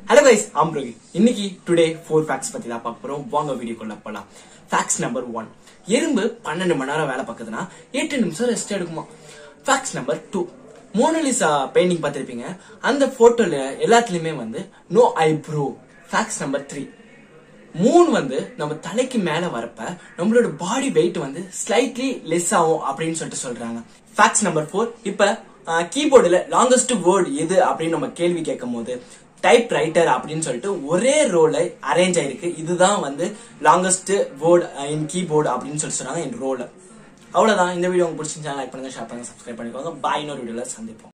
hello guys ஆம் ரோகி இன்னைக்கு today four facts பத்தி தான் பார்க்க போறோம் வாங்க வீடியோக்குள்ள போலாம் ஃபேக்ட்ஸ் நம்பர் ஒன் எறும்பு பன்னெண்டு மணி நேரம் வேலை பார்க்குதுன்னா எட்டு நிமிஷம் ரெஸ்ட் எடுக்குமா facts number two Mona Lisa painting பார்த்திருப்பீங்க அந்த போட்டோல எல்லாத்துலயுமே வந்து no eyebrow facts number three moon வந்து நம்ம தலைக்கு மேல வரப்ப நம்மளோட பாடி வெயிட் வந்து ஸ்லைட்லி லெஸ் ஆகும் அப்படின்னு சொல்லிட்டு சொல்றாங்க ஃபேக்ட்ஸ் நம்பர் ஃபோர் இப்ப கீபோர்டுல லாங்கஸ்ட் வேர்ட் எது அப்படின்னு நம்ம கேள்வி கேட்கும் போது டைப் ரைட்டர் அப்படின்னு சொல்லிட்டு ஒரே ரோல அரேஞ்ச் ஆயிருக்கு இதுதான் வந்து லாங்கஸ்ட் வேர்ட் இன் கீபோர்டு அப்படின்னு சொல்லி சொன்னாங்க இன் ரோல அவ்வளவுதான் இந்த வீடியோ உங்களுக்கு பிடிச்சிருந்தா லைக் பண்ணுங்க ஷேர் பண்ணுங்க சப்ஸ்கிரைப் பண்ணிக்கோங்க பாய் இன்னொரு வீடியோல சந்திப்போம்